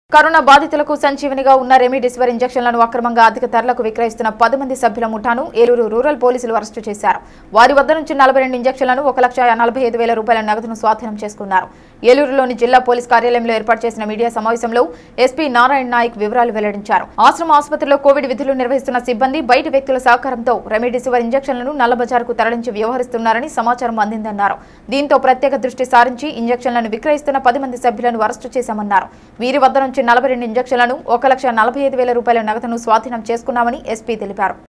corona బాధితులకు సంజీవనిగా ఉన్న remdesivir ఇంజక్షన్లను అక్రమంగా అధిక ధరలకు విక్రయిస్తున్న పది మంది సభ్యుల ముఠాను ఏలూరు రూరల్ పోలీసులు అరెస్టు చేశారు వారి వద్ద నుంచి నలభై రెండు ఇంజక్షన్లను ఒక లక్ష నలభై ఐదు వేల రూపాయల నగదును స్వాధీనం చేసుకున్నారు ఏలూరులోని జిల్లా పోలీస్ కార్యాలయంలో ఏర్పాటు చేసిన మీడియా సమావేశంలో ఎస్పీ నారాయణ నాయక్ వివరాలు వెల్లడించారు ఆశ్రమ ఆసుపత్రిలో కోవిడ్ విధులు నిర్వహిస్తున్న సిబ్బంది బయటి వ్యక్తుల సహకారంతో రెమిడిసివర్ ఇంజక్షన్లను నల్లబజారుకు తరలించి వ్యవహరిస్తున్నారని సమాచారం అందిందన్నారు దీంతో ప్రత్యేక దృష్టి సారించి ఇంజక్షన్లను విక్రయిస్తున్న పది మంది సభ్యులను అరెస్టు చేశామన్నారు వీరి వద్ద నుంచి నలభై రెండు ఇంజక్షన్లను ఒక లక్ష నలభై ఐదు వేల రూపాయల నగదును స్వాధీనం చేసుకున్నామని ఎస్పీ తెలిపారు